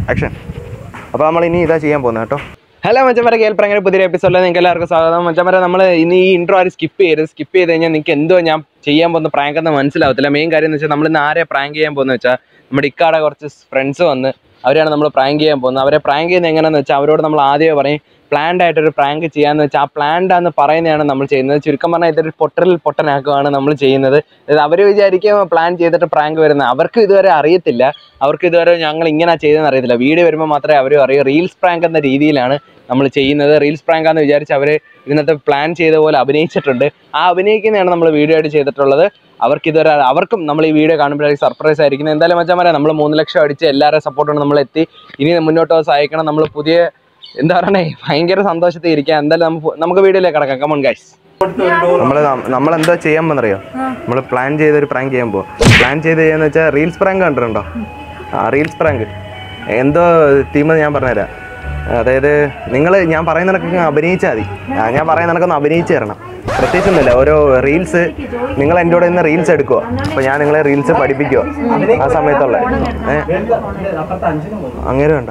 Action അപ്പോൾ നമ്മൾ ഇനി ഇതാ ചെയ്യാൻ പോകുന്നത് കേട്ടോ ഹലോ മച്ചന്മാരെ കേൾപ്പറങ്ങനെ പുതിയ എപ്പിസോഡിൽ നിങ്ങൾക്ക് എല്ലാവർക്കും സ്വാഗതം മച്ചന്മാരെ നമ്മൾ ഇന്ന് ഈ ഇൻട്രോ ആരും സ്കിപ്പ് ചെയ്ത് സ്കിപ്പ് ചെയ്ത് കഴിഞ്ഞാൽ നിങ്ങൾക്ക് എന്തോ ഞാൻ ചെയ്യാൻ പോകുന്ന പ്രാങ്ക് എന്ന് മനസ്സിലാവത്തില്ല മെയിൻ കാര്യം എന്ന് വെച്ചാൽ നമ്മൾ ഇന്ന് ആരെ പ്രാങ്ക് ചെയ്യാൻ പോകുന്നത് വെച്ചാൽ നമ്മുടെ ഇക്കാടെ കുറച്ച് ഫ്രണ്ട്സ് വന്ന് അവരെയാണ് നമ്മൾ പ്രാങ്ക് ചെയ്യാൻ പോകുന്നത് അവരെ പ്രാങ്ക് ചെയ്യുന്നത് എങ്ങനെയാണെന്ന് വെച്ചാൽ അവരോട് നമ്മൾ ആദ്യമേ പറയും പ്ലാൻഡ് ആയിട്ടൊരു പ്രാങ്ക് ചെയ്യാന്ന് വെച്ചാൽ ആ പ്ലാൻഡ് ആണെന്ന് പറയുന്നതാണ് നമ്മൾ ചെയ്യുന്നത് ചുരുക്കം പറഞ്ഞാൽ ഇതൊരു പൊട്ടറിൽ പൊട്ടനാക്കുകയാണ് നമ്മൾ ചെയ്യുന്നത് അവർ വിചാരിക്കും പ്ലാൻ ചെയ്തിട്ട് പ്രാങ്ക് വരുന്നത് അവർക്ക് ഇതുവരെ അറിയത്തില്ല അവർക്ക് ഇതുവരെ ഞങ്ങൾ ഇങ്ങനെ ചെയ്തതെന്ന് അറിയത്തില്ല വീഡിയോ വരുമ്പോൾ മാത്രമേ അവരും അറിയൂ റീൽസ് പ്രാങ്ക് എന്ന രീതിയിലാണ് നമ്മൾ ചെയ്യുന്നത് റീൽസ് പ്രാങ്ക് ആണെന്ന് വിചാരിച്ച് അവർ ഇതിനകത്ത് പ്ലാൻ ചെയ്ത പോലെ അഭിനയിച്ചിട്ടുണ്ട് ആ അഭിനയിക്കുന്നതാണ് നമ്മൾ വീഡിയോ ആയിട്ട് ചെയ്തിട്ടുള്ളത് അവർക്ക് ഇതുവരെ അവർക്കും നമ്മൾ ഈ വീഡിയോ കാണുമ്പോഴേക്കും സർപ്രൈസ് ആയിരിക്കുന്നത് എന്തായാലും മച്ചാമാരെ നമ്മൾ മൂന്ന് ലക്ഷം അടിച്ച് എല്ലാവരുടെ സപ്പോർട്ടാണ് നമ്മൾ എത്തി ഇനി മുന്നോട്ട് സഹായിക്കണം നമ്മൾ പുതിയ എന്താ പറയണേ ഭയങ്കര സന്തോഷത്തിൽ ഇരിക്കാം എന്തായാലും നമുക്ക് നമുക്ക് വീഡിയോയിലേക്ക് കിടക്കാം കമൺ ഗൈസ് നമ്മൾ നമ്മൾ എന്താ ചെയ്യാൻ പോകുന്നറിയോ നമ്മൾ പ്ലാൻ ചെയ്തൊരു പ്രാങ്ക് ചെയ്യാൻ പോകും പ്ലാൻ ചെയ്ത് ചെയ്യാന്ന് വെച്ചാൽ റീൽസ് പ്രാങ്ക് കണ്ടിട്ടുണ്ടോ ആ റീൽസ് പ്രാങ്ക് എന്തോ തീം ഞാൻ പറഞ്ഞുതരാം അതായത് നിങ്ങൾ ഞാൻ പറയുന്ന കണക്കൊക്കെ അഭിനയിച്ചാൽ മതി ആ, ഞാൻ പറയുന്ന കണക്കൊന്ന് അഭിനയിച്ച് തരണം പ്രത്യേകിച്ചൊന്നുമില്ല ഓരോ റീൽസ് നിങ്ങൾ എൻ്റെ കൂടെ ഇന്ന് റീൽസ് എടുക്കുക അപ്പോൾ ഞാൻ നിങ്ങളെ റീൽസ് പഠിപ്പിക്കുക ആ സമയത്തുള്ള ഏ അങ്ങനെ വേണ്ട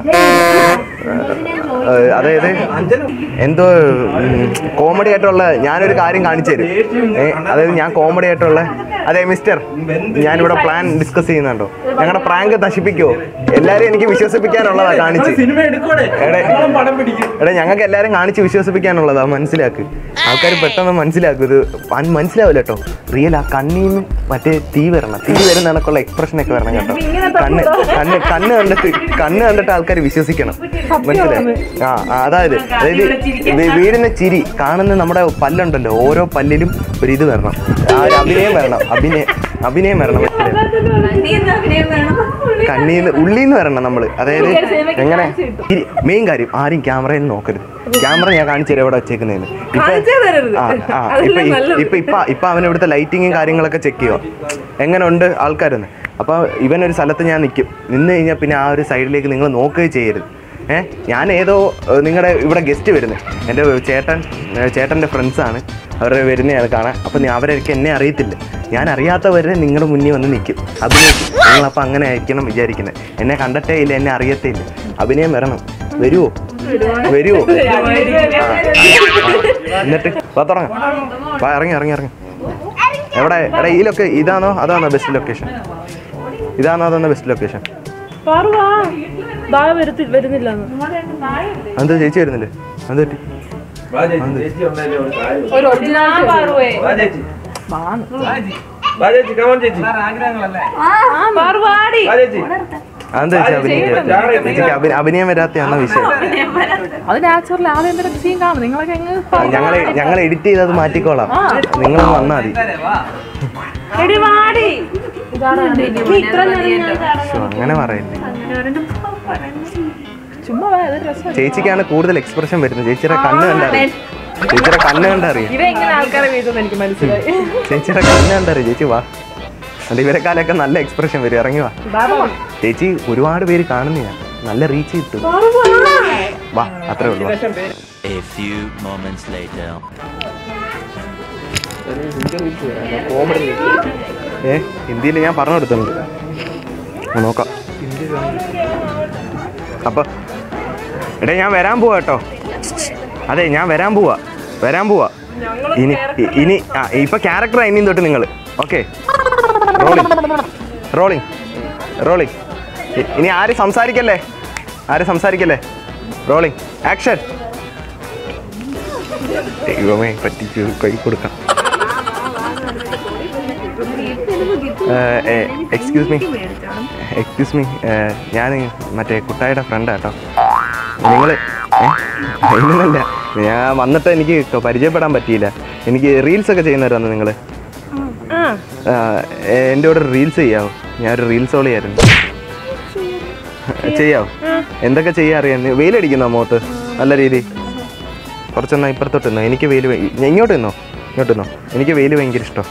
ഏഹ് അതായത് എന്തോ കോമഡി ആയിട്ടുള്ള ഞാനൊരു കാര്യം കാണിച്ചു തരും ഏഹ് അതായത് ഞാൻ കോമഡി ആയിട്ടുള്ള അതെ മിസ്റ്റർ ഞാനിവിടെ പ്ലാൻ ഡിസ്കസ് ചെയ്യുന്നുണ്ടോ ഞങ്ങളുടെ പ്രാങ്ക് നശിപ്പിക്കുമോ എല്ലാവരും എനിക്ക് വിശ്വസിപ്പിക്കാനുള്ളതാ കാണിച്ച് സിനിമ എടുക്കോടെ എടേ. നമ്മളും പടം പിടിക്കും എടാ ഞങ്ങൾക്ക് എല്ലാവരും കാണിച്ച് വിശ്വസിപ്പിക്കാനുള്ളതാ മനസ്സിലാക്ക് ആൾക്കാർ പെട്ടെന്ന് മനസ്സിലാക്കും ഇത് അൻ- മനസ്സിലാവില്ല കേട്ടോ റിയൽ ആ കണ്ണീന്ന് മറ്റേ തീ വരണം തീ വരുന്ന കണക്കുള്ള എക്സ്പ്രഷൻ ഒക്കെ വരണം കേട്ടോ കണ്ണ് കണ്ണ് കണ്ണ് കണ്ടിട്ട് കണ്ണ് കണ്ടിട്ട് ആൾക്കാർ വിശ്വസിക്കണം മനസ്സിലായി ആ ആ, അതായത് അതായത് വീ- വീടിന്റെ ചിരി കാണുന്ന നമ്മുടെ പല്ലുണ്ടല്ലോ ഓരോ പല്ലിലും ഒരു ഇത് വരണം ആ ഒരു അഭിനയം വരണം അഭിനയം അഭിനയം വരണം മനസ്സിലായി കണ്ണീന്ന് ഉള്ളിന്ന് വരണം നമ്മള് അതായത് എങ്ങനെ മെയിൻ കാര്യം ആരും ക്യാമറയിൽ നോക്കരുത് ക്യാമറ ഞാൻ കാണിച്ചു തരാം ഇവിടെ വെച്ചേക്കുന്നതിന് ഇപ്പൊ ആ ആ ഇപ്പൊ ഈ- ഇപ്പൊ ഇപ്പൊ ഇപ്പൊ അവൻ ഇവിടുത്തെ ലൈറ്റിങ്ങും കാര്യങ്ങളൊക്കെ ചെക്ക് ചെയ്യുക എങ്ങനെ ഉണ്ട് ആൾക്കാരെന്ന് അപ്പൊ ഇവൻ ഒരു സ്ഥലത്ത് ഞാൻ നിൽക്കും നിന്ന് കഴിഞ്ഞാൽ പിന്നെ ആ ഒരു സൈഡിലേക്ക് നിങ്ങൾ നോക്കുകയും ചെയ്യരുത് ഏഹ് ഞാൻ ഏതോ നിങ്ങളുടെ ഇവിടെ ഗസ്റ്റ് വരുന്നത് എൻ്റെ ചേട്ടൻ ഏഹ് ചേട്ടൻ്റെ ഫ്രണ്ട്സാണ് അവരുടെ വരുന്നതാണ് കാണാൻ അപ്പം അവരൊക്കെ എന്നെ അറിയത്തില്ല ഞാൻ അറിയാത്തവരെ നിങ്ങളുടെ മുന്നിൽ വന്ന് നിൽക്കും അഭിനയിക്കും നിങ്ങളപ്പോൾ അങ്ങനെ ആയിരിക്കണം വിചാരിക്കുന്നത് എന്നെ കണ്ടിട്ടേ ഇല്ല എന്നെ അറിയത്തേ ഇല്ല അഭിനയം വരണം വരുമോ വരുമോ എന്നിട്ട് വാ തുടങ്ങാം വാ ഇറങ്ങി ഇറങ്ങി ഇറങ്ങി എവിടെ എടാ ഈ ലൊക്കെ ഇതാണോ അതാണോ ബെസ്റ്റ് ലൊക്കേഷൻ ഇതാണോ അതാണോ ബെസ്റ്റ് ലൊക്കേഷൻ പാറുവാ ദാ വരുത്തി വരുന്നില്ല എന്താ ചേച്ചി വരുന്നില്ലേ എന്താ പറ്റി വാ ചേച്ചി ചേച്ചി ഉണ്ടായില്ലേ ഒരു കാര്യം ഒരു ഒറിജിനൽ പാറുവേ വാ ചേച്ചി വാ ചേച്ചി കമോൺ ചേച്ചി പാറുവാടി വാ ചേച്ചി അതെന്താ ചേച്ചി അഭിനയിക്കാൻ ചേച്ചിക്ക് അഭി- അഭിനയം വരാത്തയാണോ വിഷയം അത് നാച്ചുറൽ ആദ്യം എന്തൊക്കെ സീൻ കാണും നിങ്ങളൊക്കെ എങ്ങ് ഞങ്ങൾ ഞങ്ങൾ എഡിറ്റ് ചെയ്ത് അത് മാറ്റിക്കോളാം നിങ്ങൾ വന്നാൽ മതി എടി വാടി ഇതാണ് നീ ഇത്ര നേരം ഞാൻ കാണാൻ- ശ്ശോ, അങ്ങനെ പറയല്ലേ ചുമ്മാ വാ, ഇത് രസം ചേച്ചിക്കാണ് കൂടുതൽ എക്സ്പ്രഷൻ വരുന്നത് ചേച്ചിയുടെ കണ്ണ് കണ്ടറിയാം ചേച്ചിയുടെ കണ്ണ് കണ്ടറിയാം ഇവ എങ്ങനെ ആൾക്കാരെ വീട്ടുമെന്ന് എനിക്ക് മനസ്സിലായി ചേച്ചിയുടെ കണ്ണ് കണ്ടറിയാം ചേച്ചി വാ എന്നിട്ട് ഇവരെക്കാലൊക്കെ നല്ല എക്സ്പ്രഷൻ വരും ഇറങ്ങി വാ ചേച്ചി ഒരുപാട് പേര് കാണുന്നയാ നല്ല റീച്ച് കിട്ടും വാ അത്രേ ഉള്ളൂ വാ. A few moments later. ഏ ഹിന്ദിയിൽ ഞാൻ പറഞ്ഞു കൊടുത്തിട്ടുണ്ട് ആ, നോക്കാം അപ്പൊ എടേ ഞാൻ വരാൻ പോവാ കേട്ടോ അതെ ഞാൻ വരാൻ പോവാ വരാൻ പോവാ ഇനി ഇ- ഇനി ആ ഇപ്പൊ ക്യാരക്ടർ ഇനിയും തൊട്ട് നിങ്ങൾ ഓക്കെ റോളിംഗ് റോളിംഗ് റോളിംഗ് ഇനി ആരും സംസാരിക്കല്ലേ ആരും സംസാരിക്കല്ലേ റോളിംഗ് ആക്ഷൻ ദൈവമേ പറ്റിച്ച് കൈ കൊടുക്കാം എക്സ്ക്യൂസ് മീ എക്സ്ക്യൂസ് മീ ഞാൻ മറ്റേ കുട്ടായുടെ ഫ്രണ്ടാ കേട്ടോ നിങ്ങൾ ഇല്ലല്ല ഞാൻ വന്നിട്ട് എനിക്ക് ക- പരിചയപ്പെടാൻ പറ്റിയില്ല എനിക്ക് റീൽസ് ഒക്കെ ചെയ്യുന്നവരാണ് നിങ്ങൾ എൻ്റെ കൂടെ റീൽസ് ചെയ്യാവോ ഞാനൊരു റീൽസ് ഓളിയായിരുന്നു ചെയ്യാവോ എന്തൊക്കെ ചെയ്യാൻ അറിയാം നീ വെയിലടിക്കുന്നോ മുഖത്ത് നല്ല രീതി കുറച്ചൊന്നാ ഇപ്പുറത്തോട്ട് നിന്നോ എനിക്ക് വെയിൽ ഇങ്ങോട്ട് നിന്നോ ഇങ്ങോട്ട് നിന്നോ എനിക്ക് വെയിൽ ഭയങ്കര ഇഷ്ടം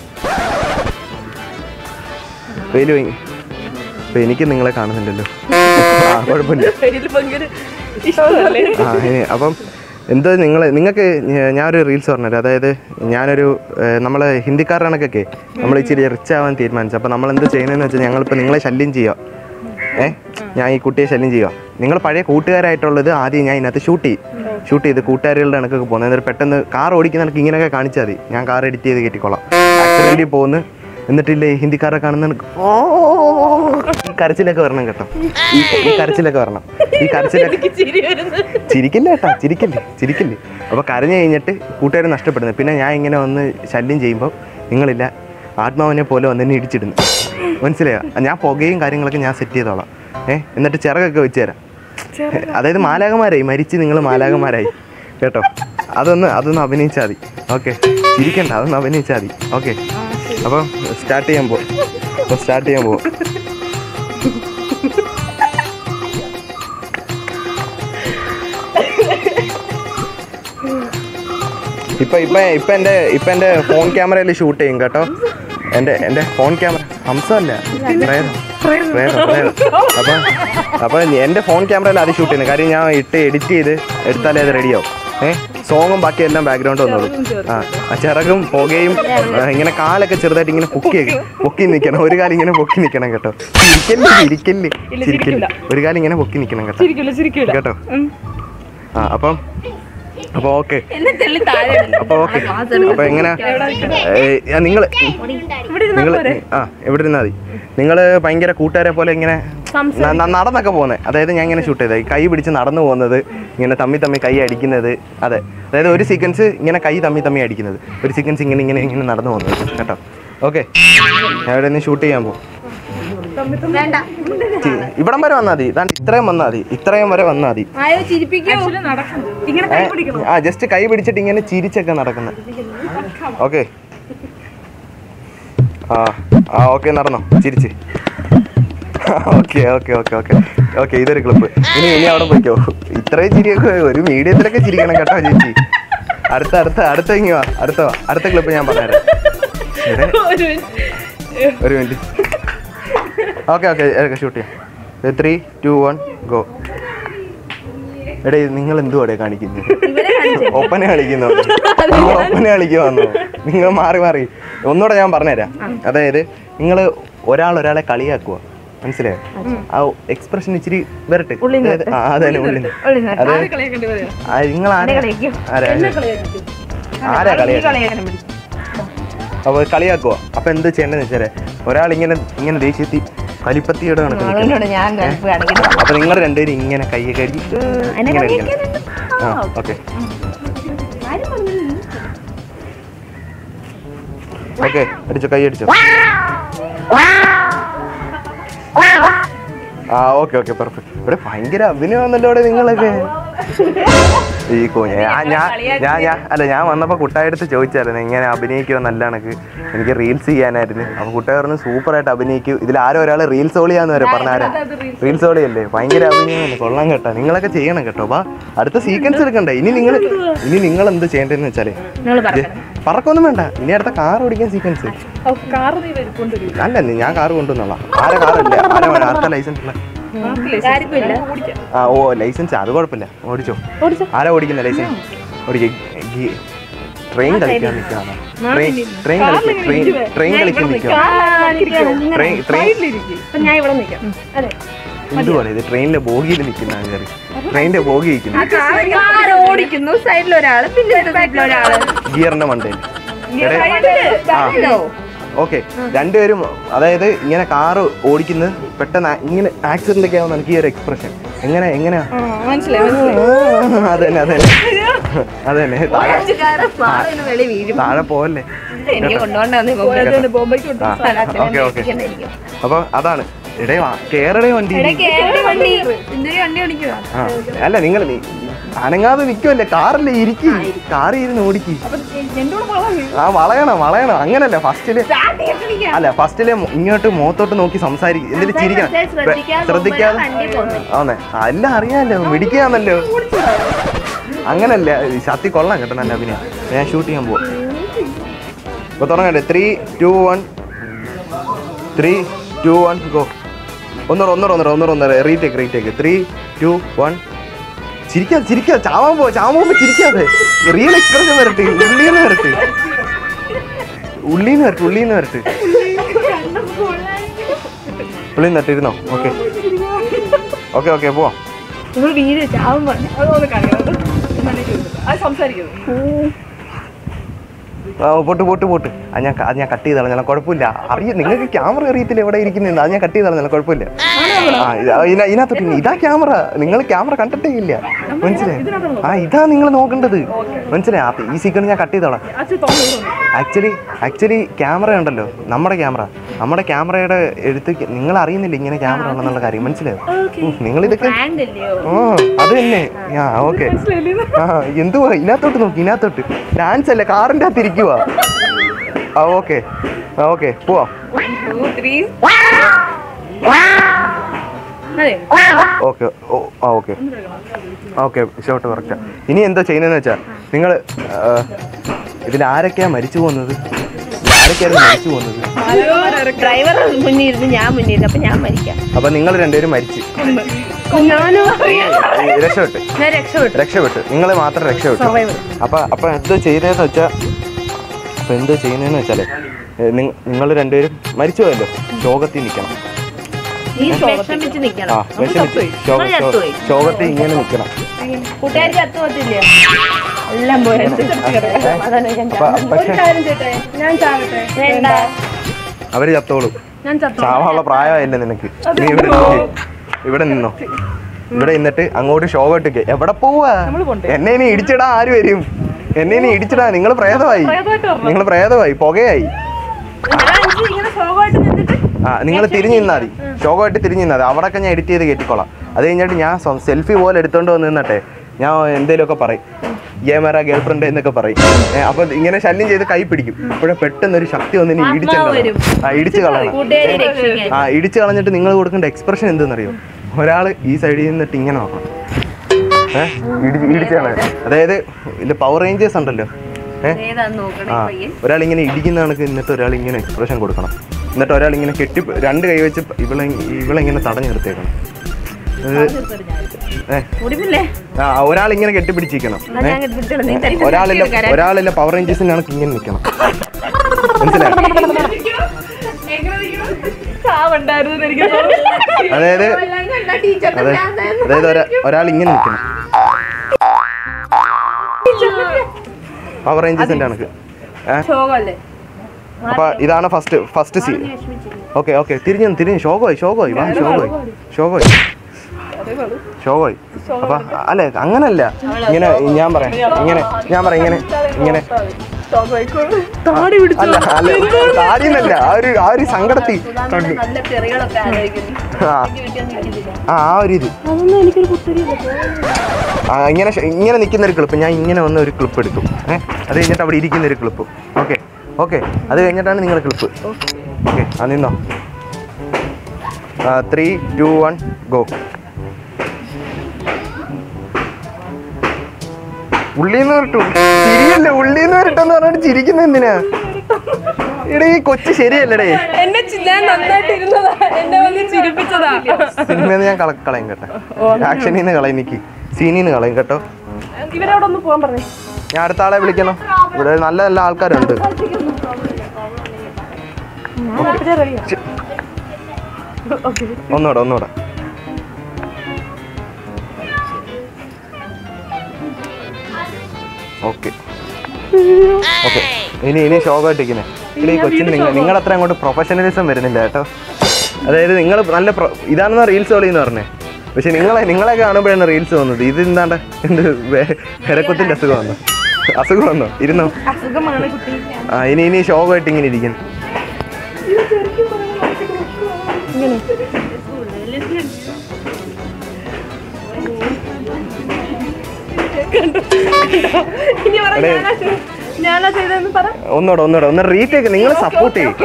വെയിൽ ഇപ്പം എനിക്ക് നിങ്ങളെ കാണുന്നില്ലല്ലോ ആ കുഴപ്പമില്ല ഇതിൽ ഭയങ്കര ഇഷ്ടമല്ലേ ആ ഇനി അപ്പം എന്തോ നിങ്ങൾ നിങ്ങൾക്ക് ഞാനൊരു റീൽസ് പറഞ്ഞുതരാം അതായത് ഞാനൊരു നമ്മൾ ഹിന്ദിക്കാരുടെ കണക്കൊക്കെ നമ്മൾ ഇച്ചിരി റിച്ച് ആവാൻ തീരുമാനിച്ചു അപ്പോൾ നമ്മൾ എന്ത് ചെയ്യുന്നതെന്ന് വെച്ചാൽ ഞങ്ങളിപ്പോൾ നിങ്ങളെ ശല്യം ചെയ്യാം ഏ ഞാൻ ഈ കുട്ടിയെ ശല്യം ചെയ്യുക നിങ്ങൾ പഴയ കൂട്ടുകാരായിട്ടുള്ളത് ആദ്യം ഞാൻ ഇതിനകത്ത് ഷൂട്ട് ചെയ്യും ഷൂട്ട് ചെയ്ത് കൂട്ടുകാരികളുടെ കണക്കൊക്കെ പോകുന്നത് എന്നിട്ട് പെട്ടെന്ന് കാർ ഓടിക്കുന്ന കണക്ക് ഇങ്ങനെയൊക്കെ കാണിച്ചാൽ മതി ഞാൻ കാർ എഡിറ്റ് ചെയ്ത് കയറ്റിക്കോളാം ആക്സിഡൻറ്റിൽ പോകുന്നു എന്നിട്ടില്ലേ ഹിന്ദിക്കാരെ കാണുന്ന കണക്ക് ഓ ഈ കരച്ചിലൊക്കെ വരണം കേട്ടോ ഈ ഈ കരച്ചിലൊക്കെ വരണം ഈ കരച്ചിലൊക്കെ ചിരിക്കില്ല കേട്ടോ ചിരിക്കില്ലേ ചിരിക്കില്ലേ അപ്പോൾ കരഞ്ഞു കഴിഞ്ഞിട്ട് കൂട്ടുകാർ നഷ്ടപ്പെടുന്നത് പിന്നെ ഞാൻ ഇങ്ങനെ വന്ന് ശല്യം ചെയ്യുമ്പോൾ നിങ്ങളില്ല ആത്മാവിനെ പോലെ വന്ന് എന്നെ ഇടിച്ചിടുന്നു മനസ്സിലായോ ഞാൻ പുകയും കാര്യങ്ങളൊക്കെ ഞാൻ സെറ്റ് ചെയ്തോളാം ഏ എന്നിട്ട് ചിറകൊക്കെ വെച്ച് തരാം അതായത് മാലാകമാരായി മരിച്ച് നിങ്ങൾ മാലാകമാരായി കേട്ടോ അതൊന്ന് അതൊന്ന് അഭിനയിച്ചാൽ മതി ഓക്കെ ചിരിക്കണ്ട അതൊന്ന് അഭിനയിച്ചാൽ മതി ഓക്കെ അപ്പോൾ സ്റ്റാർട്ട് ചെയ്യാൻ പോകും അപ്പോൾ സ്റ്റാർട്ട് ചെയ്യാൻ പോകും ഇപ്പൊ ഇപ്പൊ ഇപ്പൊ എന്റെ ഇപ്പൊ എന്റെ ഫോൺ ക്യാമറയിൽ ഷൂട്ട് ചെയ്യും കേട്ടോ എന്റെ എന്റെ ഫോൺ ക്യാമറ ഹംസമല്ല പ്രേതം പ്രേതം പ്രേതം അപ്പൊ അപ്പൊ എന്റെ ഫോൺ ക്യാമറയിൽ അത് ഷൂട്ട് ചെയ്യുന്നത് കാര്യം ഞാൻ ഇട്ട് എഡിറ്റ് ചെയ്ത് എടുത്താലേ അത് റെഡിയാവും ഏഹ് സോങ്ങും ബാക്കി എല്ലാം ബാക്ക്ഗ്രൗണ്ട് വന്നോളൂ ആ ആ ചിറകും പുകയും ആ, ഇങ്ങനെ കാലൊക്കെ ചെറുതായിട്ട് ഇങ്ങനെ പൊക്കി പൊക്കി നിൽക്കണം ഒരു കാലം ഇങ്ങനെ പൊക്കി നിൽക്കണം കേട്ടോ ചിരിക്കല്ലേ ചിരിക്കല്ലേ ചിരിക്കല്ലേ ഒരു കാലം ഇങ്ങനെ പൊക്കി നിൽക്കണം കേട്ടോ ചിരിക്കില്ല ചിരിക്കില്ല കേട്ടോ ആ അപ്പം അപ്പൊ ഓക്കെ എന്നെ തെള്ളി താഴെ ഇടുന്നു. അപ്പൊ ഓക്കെ അപ്പൊ എങ്ങനെ നിങ്ങൾ നിങ്ങൾ ആ എവിടെ ഇരുന്നാ മതി നിങ്ങൾ ഭയങ്കര കൂട്ടുകാരെ പോലെ ഇങ്ങനെ ന- ന- നടന്നൊക്കെ പോകുന്നത് അതായത് ഞാൻ ഇങ്ങനെ ഷൂട്ട് ചെയ്തത് കൈ പിടിച്ച് നടന്നു പോകുന്നത് ഇങ്ങനെ തമ്മി തമ്മി കൈ അടിക്കുന്നത് അതെ അതായത് ഒരു സീക്വൻസ് ഇങ്ങനെ കൈ തമ്മി തമ്മി അടിക്കുന്നത് ഒരു സീക്വൻസ് ഇങ്ങനെ ഇങ്ങനെ ഇങ്ങനെ നടന്നു പോകുന്നത് കേട്ടോ ഓക്കെ ഞാൻ ഇവിടെ നിന്ന് ഷൂട്ട് ചെയ്യാൻ പോകും വേണ്ട ചി- ഇവിടം വരെ വന്നാൽ മതി ഇതാണ്ട് ഇത്രയും വന്നാൽ മതി ഇത്രയും വരെ വന്നാൽ മതി ആയോ ചിരിപ്പിക്കോ ഇങ്ങനെ ഏ, ആ ജസ്റ്റ് കൈ പിടിച്ചിട്ട് ഇങ്ങനെ ചിരിച്ചൊക്കെ നടക്കുന്നത് ഓക്കെ ആ ആ ഓക്കെ നടന്നോ ചിരിച്ച് okay okay okay okay okay ഇതൊരു ക്ലിപ്പ് ഇനി ഇനി അവിടെ പോയിക്കോ ഇത്രയും ചിരിയൊക്കെ ഒരു മീഡിയത്തിലൊക്കെ ചിരിക്കണം കേട്ടോ ചേച്ചി അടുത്ത അടുത്ത അടുത്ത ഇങ്ങി വാ അടുത്ത വാ അടുത്ത ക്ലിപ്പ് ഞാൻ പറഞ്ഞുതരാം ഇവിടെ ഒരു മിനിറ്റ് ഓക്കെ ഓക്കെ ഷൂട്ട് ചെയ്യാം ത്രീ ടു വൺ ഗോ എടേ നിങ്ങൾ എന്തുവാടേ കാണിക്കുന്നത് ഒപ്പന കളിക്കുന്നോ നിങ്ങൾ ഒപ്പന കളിക്കുവാന്നോ നിങ്ങൾ മാറി മാറി ഒന്നുകൂടെ ഞാൻ പറഞ്ഞുതരാം അതായത് നിങ്ങൾ ഒരാൾ ഒരാളെ കളിയാക്കുക മനസ്സിലായോ ആ എക്സ്പ്രഷൻ ഇച്ചിരി വരട്ടെ അതായത് ആ, അതന്നെ ഉള്ളിൽ അത് ആ, നിങ്ങൾ ആരാ ആരാ ആരാ കളിയാക്കുക അപ്പൊ കളിയാക്കുക അപ്പൊ എന്ത് ചെയ്യേണ്ടതെന്ന് വെച്ചാല് ഒരാൾ ഇങ്ങനെ ഇങ്ങനെ ദേഷ്യത്തി കലിപ്പത്തിയുടെ കണക്ക് നിൽക്കുന്നു. ഞാൻ കൽപ്പ് കാണിക്കുന്നു അപ്പൊ നിങ്ങൾ രണ്ടുപേരും ഇങ്ങനെ കൈയൊക്കെ അടിച്ച് ഇങ്ങനെ ഇരിക്കണം. ആ ഓക്കെ ഓക്കെ അടിച്ചോ കൈ അടിച്ചോ ആ ഓക്കെ ഓക്കെ പെർഫെക്റ്റ് ഇവിടെ ഭയങ്കര അഭിനയമാണല്ലോ ഇവിടെ നിങ്ങളൊക്കെ ഈ കുഞ്ഞ ഞാൻ ഞാൻ ഞാൻ ഞാൻ അല്ല ഞാൻ വന്നപ്പോൾ കുട്ടായടുത്ത് ചോദിച്ചായിരുന്നു ഇങ്ങനെ അഭിനയിക്കുമോ നല്ല കണക്ക് എനിക്ക് റീൽസ് ചെയ്യാനായിരുന്നു അപ്പോൾ കുട്ടായ പറഞ്ഞു സൂപ്പറായിട്ട് അഭിനയിക്കും ഇതിൽ ആരോ ഒരാൾ റീൽസ് ഓളിയാന്ന് വരെ പറഞ്ഞാരാ റീൽസ് ഓളിയല്ലേ ഭയങ്കര അഭിനയമാണ് കൊള്ളാൻ കേട്ടോ നിങ്ങളൊക്കെ ചെയ്യണം കേട്ടോ വാ അടുത്ത സീക്വൻസ് എടുക്കണ്ടേ ഇനി നിങ്ങൾ ഇനി നിങ്ങൾ എന്ത് ചെയ്യേണ്ടതെന്ന് വെച്ചാലേ പറക്കൊന്നും വേണ്ട ഇനി അടുത്ത കാർ ഓടിക്കാൻ സീക്വൻസ് കാറ് നീ വരും കൊണ്ടുവരും അല്ല നീ- ഞാൻ കാർ കൊണ്ടുവന്നോളാം ആരെ കാറില്ല ആരെ വേണം ആർക്കാ ലൈസൻസ് ഉള്ള ആർക്കും ഇല്ല ആ ഓ ലൈസൻസ് അത് കുഴപ്പമില്ല ഓടിച്ചോ ആരാ ഓടിക്കുന്ന ലൈസൻസ് ഓടിക്കേ ട്രെയിൻ കളിക്കാൻ നിൽക്കുകയാണോ ട്രെയിൻ ട്രെയിൻ കളിക്കാൻ ട്രെയിൻ ട്രെയിൻ കളിക്കാൻ നിൽക്കുകയാണ് ട്രെയിൻ ട്രെയിൻ അപ്പൊ ഞാൻ ഇവിടെ നിൽക്കാം അതെ എന്തുപോലെ ഇത് ട്രെയിനിലെ ബോഗിയിൽ നിൽക്കുന്ന കയറി ട്രെയിനിന്റെ ബോഗി ഇരിക്കുന്നു കാർ ഓടിക്കുന്നു സൈഡിൽ ഒരാള് പിന്നെ സൈഡിൽ ഒരാള് ഗിയറിന്റെ മണ്ടയിൽ ആ ഓക്കെ രണ്ടുപേരും അതായത് ഇങ്ങനെ കാറ് ഓടിക്കുന്നത് പെട്ടെന്ന് ആ- ഇങ്ങനെ ആക്സിഡന്റ് ഒക്കെ ആവുന്ന എനിക്ക് ഈ ഒരു എക്സ്പ്രഷൻ എങ്ങനെ എങ്ങനെയാ മനസ്സിലായി അതന്നെ അതന്നെ അതന്നെ താഴെ വെളി വീഴും താഴെ പോവല്ലേ എനിക്ക് കൊണ്ടുപോകണ്ടെന്ന് ബോംബെക്ക് ഓക്കെ ഓക്കെ അപ്പൊ അതാണ് ഇടേ കേരള വണ്ടി കേരള വണ്ടി എന്തൊരു വണ്ടി ഓടിക്കുക ആ അല്ല നിങ്ങൾ അനങ്ങാതെ നിൽക്കുമല്ലേ കാറല്ലേ ഇരിക്കി കാറിൽ ഇരുന്ന് ഓടിക്കി ആ വളയണം വളയണം അങ്ങനല്ല ഫസ്റ്റില് അല്ല ഫസ്റ്റില് ഇങ്ങോട്ട് മുഖത്തോട്ട് നോക്കി സംസാരിക്കും എന്നിട്ട് ചിരിക്കണം ശ്രദ്ധിക്കാതെ ആന്നേ എല്ലാം അറിയാമല്ലോ മിടിക്കാന്നല്ലോ അങ്ങനല്ല ഈ ശക്തി കൊള്ളാം കേട്ടോ നല്ല അഭിനയം ഞാൻ ഷൂട്ട് ചെയ്യാൻ പോവാ ഇപ്പൊ തുടങ്ങട്ടെ three two one three two one go ഒന്നൂറ് ഒന്നൂറ് ഒന്നൂറ് ഒന്നൂറ് ഒന്നൂറ് retake retake three two one ചിരിക്കാതെ ചിരിക്കാതെ ചാവാൻ പോ ചാവാൻ പോകുമ്പോ ചിരിക്കാതെ റിയൽ എക്സ്പ്രഷൻ വരട്ടെ ഉള്ളീന്ന് വരട്ടെ ഉള്ളീന്ന് വരട്ടെ ഉള്ളീന്ന് വരട്ടെ ഉള്ളിന്ന് വരട്ടെ ഇരുന്നോ ഓക്കെ ഓക്കെ ഓക്കെ പോവാം നിങ്ങൾ വീട് ചാവും പറഞ്ഞു അതൊന്ന് കാണിക്കണം അത് സംസാരിക്കുന്നു ആ, പോട്ട് പോട്ട് പോട്ട് അത് ഞാൻ അത് ഞാൻ കട്ട് ചെയ്ത് കളഞ്ഞാൽ കുഴപ്പമില്ല അറിയ നിങ്ങൾക്ക് ക്യാമറ അറിയത്തില്ല എവിടെ ഇരിക്കുന്നത് അത് ഞാൻ കട്ട് ചെയ്ത് കളഞ്ഞാൽ കുഴപ്പമില്ല ആ ഇത് ആ, ഇതിന- ഇതിനകത്തോട്ട് ഇനി ഇതാ ക്യാമറ നിങ്ങൾ ക്യാമറ കണ്ടിട്ടേ ഇല്ല മനസ്സിലായി ആ ഇതാ നിങ്ങൾ നോക്കേണ്ടത് മനസ്സിലായി ആ ഈ സീക്വൻസ് ഞാൻ കട്ട് ചെയ്തോളാം അച്ഛൻ തോന്നുന്നു ആക്ച്വലി ആക്ച്വലി ക്യാമറ ഉണ്ടല്ലോ നമ്മുടെ ക്യാമറ നമ്മുടെ ക്യാമറയുടെ എടുത്ത് നിങ്ങൾ അറിയുന്നില്ല ഇങ്ങനെ ക്യാമറ ഉണ്ടെന്നുള്ള കാര്യം മനസ്സിലായോ നിങ്ങൾ ഇതൊക്കെ ബ്രാൻഡ് അല്ലയോ ആ അത് തന്നെ ആ ഓക്കെ ആ എന്തുവാ ഇതിനകത്തോട്ട് നോക്കി ഇതിനകത്തോട്ട് ഡാൻസ് അല്ലേ കാറിൻ്റെ അകത്ത് ഇരിക്കുവാ ആ ഓക്കെ ആ ഓക്കെ പോവാം ടു ത്രീ അതെ ഓക്കെ ഓ ആ ഓക്കെ ഓക്കെ ഷോട്ട് കറക്റ്റാ ഇനി എന്താ ചെയ്യുന്നതെന്ന് വെച്ചാൽ നിങ്ങൾ ഇതിൽ ആരൊക്കെയാ മരിച്ചു പോകുന്നത് ആരൊക്കെയായിരുന്നു മരിച്ചു പോകുന്നത് ഡ്രൈവർ മുന്നിൽ ഇരുന്ന് ഞാൻ മുന്നിൽ ഇരുന്ന് അപ്പൊ ഞാൻ മരിക്കാം അപ്പൊ നിങ്ങൾ രണ്ടുപേരും മരിച്ചു ഞാനോ രക്ഷപ്പെട്ട് ഞാൻ രക്ഷപ്പെട്ടു രക്ഷപ്പെട്ടു നിങ്ങൾ മാത്രം രക്ഷപ്പെട്ടു അപ്പൊ അപ്പൊ എന്ത് ചെയ്തതെന്ന് വെച്ചാ അപ്പൊ എന്ത് ചെയ്യുന്നതെന്ന് വെച്ചാലേ നിങ്ങൾ രണ്ടുപേരും മരിച്ചു പോയല്ലോ ശോകത്തിൽ നിൽക്കണം നീ വിഷമിച്ച് ആ നിക്കണം വിഷമിച്ച് ശോക നിങ്ങൾ ചത്തുപോയി. ശോകത്തിൽ ഇങ്ങനെ നിൽക്കണം കൂട്ടുകാർ ചത്തു പോത്തില്ലേ എല്ലാം പോയത് അതാണ് ഞാൻ അപ്പൊ പക്ഷെ ഞാൻ ചാവട്ടെ വേണ്ട അവര് ചത്തോളും ഞാൻ ചത്തു ചാവാനുള്ള പ്രായമായില്ല നിനക്ക് നീ ഇവിടെ നിൽക്ക്. ഇവിടെ നിന്നോ ഇവിടെ നിന്നിട്ട് അങ്ങോട്ട് ശോകം ഇട്ടിക്ക് എവിടെ പോവാ എന്നെ ഇനി ഇടിച്ചിടാൻ ആര് വരും എന്നെ ഇനി ഇടിച്ചിടാ നിങ്ങൾ പ്രേതമായി നിങ്ങൾ പ്രേതമായി പുകയായി ഞാൻ ഇങ്ങനെ സോകമായിട്ട് നിന്നിട്ട് ആ നിങ്ങൾ തിരിഞ്ഞു നിന്നാൽ മതി ശോകമായിട്ട് തിരിഞ്ഞു നിന്നാൽ മതി അവിടെയൊക്കെ ഞാൻ എഡിറ്റ് ചെയ്ത് കയറ്റിക്കോളാം അത് കഴിഞ്ഞിട്ട് ഞാൻ സെൽഫി പോലെ എടുത്തോണ്ട് വന്ന് നിന്നട്ടെ ഞാൻ എന്തേലുമൊക്കെ പറയും ഏ മേറ ഗേൾ ഫ്രണ്ട് എന്നൊക്കെ പറയും ഏ, അപ്പൊ ഇങ്ങനെ ശല്യം ചെയ്ത് കൈ പിടിക്കും ഇപ്പോഴെ പെട്ടെന്ന് ഒരു ശക്തി വന്ന് ആത്മാവ് ഇടിച്ചു വരും. ആ ഇടിച്ചു കളയണം കൂട്ടുകാരെ രക്ഷിക്കാൻ ആ ഇടിച്ചു കളഞ്ഞിട്ട് നിങ്ങൾ കൊടുക്കേണ്ട എക്സ്പ്രഷൻ എന്തെന്നറിയോ ഒരാൾ ഈ സൈഡിൽ നിന്നിട്ട് ഇങ്ങനെ നോക്കണം ഏഹ് ഇടിച്ചു കളയാൻ അതായത് ഇതിൽ പവർ റേഞ്ചേഴ്സ് ഉണ്ടല്ലോ ഏഹ് ഏതാന്ന് നോക്കണേ ആ പയ്യെ ഒരാൾ ഇങ്ങനെ ഇടിക്കുന്ന കണക്ക് എന്നിട്ട് ഒരാൾ ഇങ്ങനെ എക്സ്പ്രഷൻ കൊടുക്കണം എന്നിട്ട് ഒരാൾ ഇങ്ങനെ കെട്ടി രണ്ട് കൈ വെച്ച് ഇവളെ ഇവളെ ഇങ്ങനെ തടഞ്ഞു നിർത്തേക്കണം ഏ മുടിപ്പില്ലേ ആ ഒരാൾ ഇങ്ങനെ കെട്ടിപ്പിടിച്ചിരിക്കണം എന്നാ ഞാൻ കെട്ടിപ്പിടിച്ചോളാം. നീ തനിക്ക് ഒരാളില്ല കരയാൻ. ഒരാളില്ല പവർ റേഞ്ചേഴ്സിന്റെ കണക്ക് ഇങ്ങനെ നിൽക്കണം മനസ്സിലായോ ചാവുണ്ടായിരുന്നു എനിക്ക് അതായത് അതെ അതായത് ഒരാ- ഒരാൾ ഇങ്ങനെ നിൽക്കണം പവർ റേഞ്ചേഴ്സിന്റെ കണക്ക് ഏ ശോകമല്ലേ അപ്പൊ ഇതാണ് first first scene okay okay തിരിഞ്ഞു തിരിഞ്ഞു ശോകമായി ശോകമായി വാ ശോകമായി ശോകമായി ശോകമായി അപ്പൊ അല്ലെ അങ്ങനല്ല ഇങ്ങനെ ഞാൻ പറയാം ഇങ്ങനെ ഞാൻ പറയാം ഇങ്ങനെ ഇങ്ങനെ താടി പിടിച്ചു അല്ല അല്ല താടിയെന്നല്ല ആ ഒരു ആ ഒരു സങ്കടത്തിൽ കണ്ടു നല്ല ചെറികളൊക്കെ ആലോചിക്കുന്നു ആ വീട്ടിൽ നിൽക്കുന്നില്ല ആ ആ ഒരു ഇത് അതൊന്നും എനിക്കൊരു കുത്തരിയില്ല ആ ഇങ്ങനെ ഷ- ഇങ്ങനെ നിൽക്കുന്ന ഒരു ക്ലിപ്പ് ഞാൻ ഇങ്ങനെ വന്ന ഒരു ക്ലിപ്പ് എടുത്തു ഏഹ് അത് കഴിഞ്ഞിട്ട് അവിടെ ഇരിക്കുന്ന ഒരു ക്ലിപ്പ് ഓക്കെ ഓക്കെ അത് കഴിഞ്ഞിട്ടാണ് നിങ്ങളുടെ ക്ലിപ്പ് ഓക്കെ ആ നിന്നോ ത്രീ ടു വൺ ഗോ ഉള്ളിന്ന് വരട്ടു ചിരിയല്ലേ ഉള്ളിന്ന് വരട്ടെന്ന് പറഞ്ഞിട്ട് ചിരിക്കുന്ന എന്തിനാ എടേ ഈ കൊച്ചു ശരിയല്ലടേ എന്നെ ഞാൻ നന്നായിട്ട് ഇരുന്നതാ എന്നെ വന്ന് ചിരിപ്പിച്ചതാ സിനിമയിൽ ഞാൻ കള കളയും കേട്ടോ ആക്ഷനിൽ നിന്ന് കളയും എനിക്ക് സീനിൽ നിന്ന് കളയും കേട്ടോ ഇവരോട് ഒന്ന് പോകാൻ പറഞ്ഞു ഞാൻ അടുത്ത ആളെ വിളിക്കണം ഇവിടെ നല്ല നല്ല ആൾക്കാരുണ്ട് ഛെ. ഒന്നൂടെ ഒന്നൂടെ ഓക്കെ ഓക്കെ ഇനി ഇനി ശോകമായിട്ടിരിക്കുന്നേ ഇനി ഈ കൊച്ചിന് നിങ്ങൾ നിങ്ങളുടെ അത്ര അങ്ങോട്ട് പ്രൊഫഷണലിസം വരുന്നില്ല കേട്ടോ അതായത് നിങ്ങൾ നല്ല പ്രൊ ഇതാണെന്ന് റീൽസ് കളിന്ന് പറഞ്ഞേ പക്ഷെ നിങ്ങളെ നിങ്ങളെ കാണുമ്പോഴാണ് റീൽസ് വന്നത് ഇത് എന്താണ്ട് എന്ത് ഹെരക്കുത്തിന്റെ അസുഖം വന്നോ അസുഖം വന്നോ ഇരുന്നോ അസുഖമാണ് കുട്ടി ആ ഇനി ഇനി ശോകമായിട്ട് ഇങ്ങനെ ഇരിക്കുന്നു ഇനി പറ എടേ. ഞാനാ ചെയ്ത- ഞാനാ ചെയ്തതെന്ന് പറ ഒന്നൂടെ ഒന്നൂടെ ഒന്ന് റീടേക്ക് നിങ്ങൾ സപ്പോർട്ട് ചെയ്യും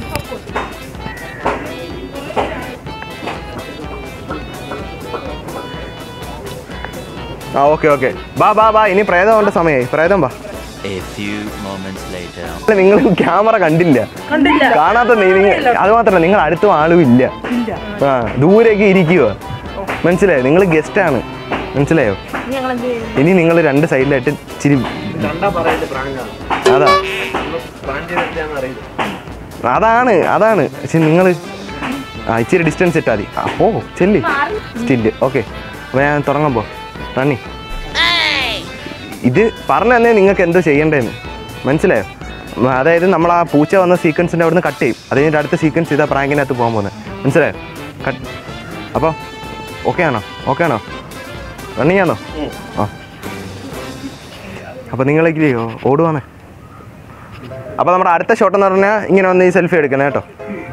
ആ ഓക്കെ ഓക്കെ ബാ ബാ ബാ ഇനി പ്രേതം കൊണ്ട് സമയമായി പ്രേതം ബാ A few moments later. നിങ്ങൾ ക്യാമറ കണ്ടില്ല കണ്ടില്ല കാണാത്ത നീ- നിങ്ങൾ അത് മാത്രമല്ല നിങ്ങൾ അടുത്തും ആളും ഇല്ല ആ ദൂരേക്ക് ഇരിക്കുക മനസ്സിലായോ നിങ്ങൾ ഗസ്റ്റ് ആണ് മനസ്സിലായോ ഞങ്ങൾ എന്ത് ചെയ്യും ഇനി നിങ്ങൾ രണ്ട് സൈഡിലായിട്ട് ചിരി കണ്ടാ പറയല്ലേ പ്രാങ്കാണ് അതാ പ്രാങ്ക് ചെയ്തിട്ടാന്ന് അറിയില്ല അതാണ് അതാണ് പക്ഷെ നിങ്ങൾ ആ ഇച്ചിരി ഡിസ്റ്റൻസ് ഇട്ടാൽ മതി ആ ഓ ചെല്ല് സ്റ്റില്ല് ഓക്കെ അപ്പോൾ ഞാൻ തുടങ്ങാൻ പോ റണ്ണി ഇത് പറഞ്ഞു തന്നെ നിങ്ങൾക്ക് എന്തോ ചെയ്യേണ്ടതെന്ന് മനസ്സിലായോ ഉം, അതായത് നമ്മൾ ആ പൂച്ച വന്ന സീക്വൻസിൻ്റെ അവിടുന്ന് കട്ട് ചെയ്യും അത് കഴിഞ്ഞിട്ട് അടുത്ത സീക്വൻസ് ഇതാ പ്രാങ്കിനകത്ത് പോകാൻ പോകുന്നത് മനസ്സിലായോ കട്ട് അപ്പോൾ ഓക്കെ ആണോ ഓക്കെ ആണോ റണ്ണിങ് ആണോ ആ അപ്പോൾ നിങ്ങളേക്കില്ലയോ ഓടുവാണേ അപ്പോൾ നമ്മുടെ അടുത്ത ഷോട്ട് എന്ന് പറഞ്ഞാൽ ഇങ്ങനെ വന്ന് ഈ സെൽഫി എടുക്കണം കേട്ടോ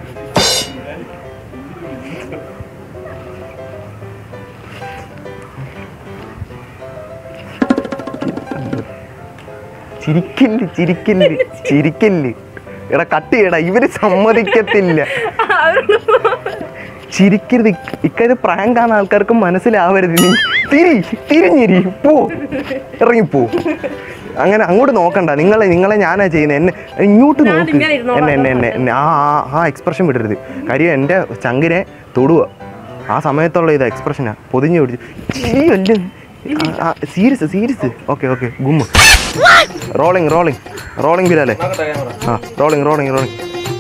ചിരിക്കല്ല് ചിരിക്കല്ല് ചിരിക്കല്ല് എടാ കട്ട് ചെയ്യടാ ഇവര് സമ്മതിക്കത്തില്ല ചിരിക്കരുത് ഇക്ക- ഇക്കത് പ്രാങ്കാണ് ആൾക്കാർക്ക് മനസ്സിലാവരുത് നീ തിരി തിരിഞ്ഞിരി പോ ഇറങ്ങിപ്പോ അങ്ങനെ അങ്ങോട്ട് നോക്കണ്ട നിങ്ങളെ നിങ്ങളെ ഞാനാ ചെയ്യുന്നത് എന്നെ ഇങ്ങോട്ട് ഞാൻ നോക്ക് ഇങ്ങനെ ഇരുന്നോളാം. എന്നെ എന്നെ എന്നെ എന്നെ ആ ആ- ആ എക്സ്പ്രഷൻ വിടരുത് കാര്യം എൻ്റെ ചങ്കിനെ തൊടുക ആ സമയത്തുള്ള ഇത് എക്സ്പ്രഷനാ പൊതിഞ്ഞു പിടിച്ച് ചിരിയല്ല സീരിയസ് സീരിയസ് ഓക്കെ ഓക്കെ ഗുമ്മ് റോളിങ് റോളിങ് റോളിങ് ബിലല്ലേ ആ റോളിങ് റോളിങ് റോളിങ്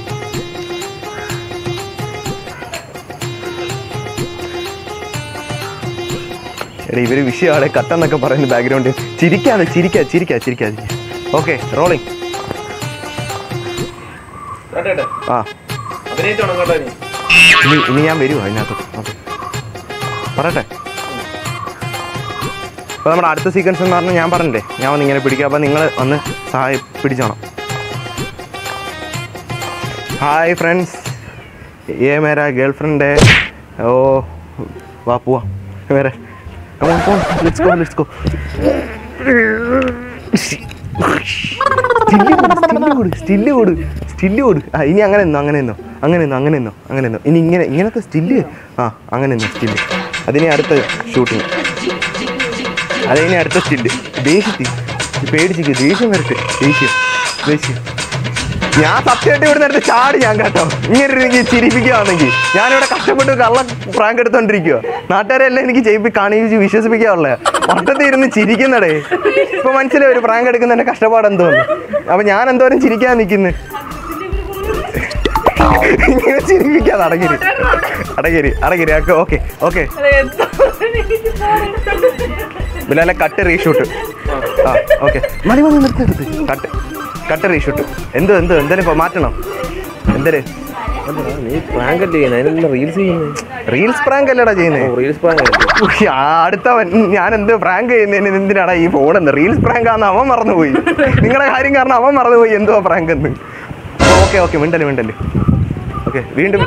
എടാ ഇവര് വിഷയമാണ് കട്ടെന്നൊക്കെ പറയുന്ന ബാക്ക്ഗ്രൗണ്ടിൽ ചിരിക്കാതെ ചിരിക്കാ ചിരിക്കാ ചിരിക്കാതെ ഓക്കെ റോളിങ് കേട്ടെ ആ അഭിനയിച്ചോണം കേട്ടോ ഇനി ഇനി ഇനി ഞാൻ വരുമോ അതിനകത്ത് ഓക്കെ പറയട്ടെ അപ്പോൾ നമ്മുടെ അടുത്ത സീക്വൻസ് എന്ന് പറഞ്ഞാൽ ഞാൻ പറഞ്ഞില്ലേ ഞാൻ വന്ന് ഇങ്ങനെ പിടിക്കുക അപ്പോൾ നിങ്ങൾ വന്ന് സഹായി പിടിച്ചോണം ഹായ് ഫ്രണ്ട്സ് ये मेरा गर्लफ्रेंड है ओ वाह पुआ मेरा come on come on let's go let's go still കൊടു സ്റ്റില്ല് കൊടു സ്റ്റില്ല് കൊടു ആ ഇനി അങ്ങനെ നിന്നോ അങ്ങനെ നിന്നോ അങ്ങനെ നിന്നോ അങ്ങനെ നിന്നോ അങ്ങനെ നിന്നോ ഇനി ഇങ്ങനെ ഇങ്ങനത്തെ സ്റ്റില്ല് ആ അങ്ങനെ നിന്നോ സ്റ്റില്ല് അതിനി അടുത്ത ഷൂട്ടിങ് അതിനി അടുത്ത സ്റ്റില്ല് ദേഷ്യത്തി പേടിച്ചിക്ക് ദേഷ്യം വരട്ടെ ദേഷ്യം ദേഷ്യം ഞാൻ സത്യമായിട്ട് ഇവിടെ നേരത്തെ ചാടി ഞാൻ കേട്ടോ ഇങ്ങനെ എനിക്ക് ചിരിപ്പിക്കുകയാണെങ്കിൽ ഞാനിവിടെ കഷ്ടപ്പെട്ട് കള്ള പ്രാങ്ക് എടുത്തോണ്ടിരിക്കുക നാട്ടുകാരെല്ലാം എനിക്ക് ചെയ്യിപ്പി കാണിച്ച് വിശ്വസിപ്പിക്കാറുള്ള വട്ടത്തിൽ ഇരുന്ന് ചിരിക്കുന്നടേ ഇപ്പൊ മനസ്സിലായി ഒരു പ്രാങ്ക് എടുക്കുന്നതിന്റെ കഷ്ടപ്പാട് എന്തോന്ന് അപ്പൊ ഞാൻ എന്തോരം ചിരിക്കാൻ നിൽക്കുന്നു ഇങ്ങനെ ചിരിപ്പിക്കാതെ അടങ്ങിരി അടങ്ങിരി അടങ്ങിരി ഓക്കെ ഓക്കെ ബിലാലെ കട്ട് റീഷൂട്ട് ആ ഓക്കെ മതി മതി നിർത്തി നിർത്തി കട്ട് കട്ട് റീഷൂട്ട് എന്തോ എന്തോ എന്തേലും ഇപ്പൊ മാറ്റണം എന്തേലും നീ പ്രാങ്ക് അല്ലേ ചെയ്യുന്നത് അതിനെല്ലാം റീൽസ് ചെയ്യുന്നത് റീൽസ് പ്രാങ്ക് അല്ലടാ ചെയ്യുന്നത് റീൽസ് പ്രാങ്ക് ഉയ്യ്, ആ അടുത്തവൻ ഞാൻ എന്ത് പ്രാങ്ക് ചെയ്യുന്നതിന് എന്തിനാടാ ഈ ഫോണെന്ന് റീൽസ് പ്രാങ്ക് ആണെന്ന് അവൻ മറന്നുപോയി നിങ്ങളുടെ കാര്യം കാരണം അവൻ മറന്നുപോയി എന്തുവാ പ്രാങ്ക് എന്ന് ഓക്കെ ഓക്കെ മിണ്ടല് മിണ്ടല് ഓക്കെ വീണ്ടും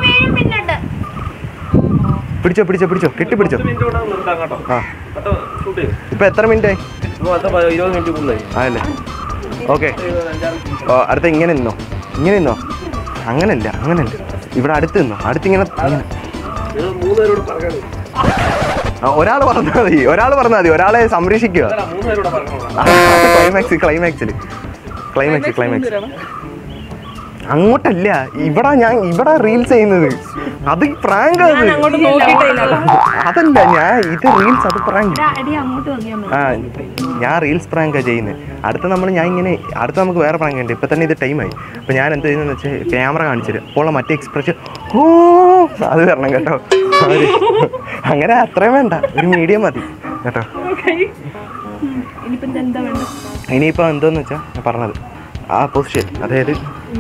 പിടിച്ചോ പിടിച്ചോ പിടിച്ചോ കെട്ടി പിടിച്ചോ നിർത്താം കേട്ടോ ആ കേട്ടോ ഷൂട്ട് ചെയ്യും ഇപ്പൊ എത്ര മിനിറ്റ് ആയി ഇപ്പോൾ അടുത്ത പ- ഇരുപത് മിനിറ്റ് കൂടുതലായി അതല്ലേ ഓക്കെ അടുത്ത ഇങ്ങനെ നിന്നോ ഇങ്ങനെ നിന്നോ അങ്ങനല്ല അങ്ങനല്ല ഇവിടെ അടുത്ത് നിന്നോ അടുത്ത് ഇങ്ങനെ ഇങ്ങനെ. നിങ്ങൾ മൂന്നുപേരോട് പറഞ്ഞത് ആ, ഒരാൾ പറഞ്ഞാൽ മതി ഒരാൾ പറഞ്ഞാൽ മതി ഒരാളെ സംരക്ഷിക്കുക അല്ല മൂന്നുപേരോട് പറഞ്ഞോളാം ക്ലൈമാക്സ് ക്ലൈമാക്സിൽ ക്ലൈമാക്സ് ക്ലൈമാക്സ് അങ്ങോട്ടല്ല ഇവിടെ ഞാൻ ഇവിടെ റീൽസ് ചെയ്യുന്നത് അത് പ്രാങ്ക് അത് അങ്ങോട്ട് നോക്കിയിട്ടില്ല അതല്ല ഞാൻ ഇത് റീൽസ് അത് പ്രാങ്ക് അടി അങ്ങോട്ട് നോക്കിയാൽ മതി ആ ഞാൻ റീൽസ് പ്രാങ്കാണ് ചെയ്യുന്നത് അടുത്ത നമ്മൾ ഞാൻ ഇങ്ങനെ അടുത്ത നമുക്ക് വേറെ പ്രാങ്ക് ഉണ്ട് ഇപ്പം തന്നെ ഇത് ടൈമായി അപ്പോൾ ഞാൻ എന്ത് ചെയ്യുന്നതെന്ന് വെച്ചാൽ ക്യാമറ കാണിച്ചിട്ട് അപ്പോൾ മറ്റേ എക്സ്പ്രഷൻ ഓ അത് വരണം കേട്ടോ ഒരു- അങ്ങനെ അത്രയും വേണ്ട ഒരു മീഡിയം മതി കേട്ടോ ഇനിയിപ്പം എന്താ വേണ്ടത് ഇനിയിപ്പോൾ എന്തോന്ന് വെച്ചാൽ ഞാൻ പറഞ്ഞത് ആ പൊസിഷൻ അതായത്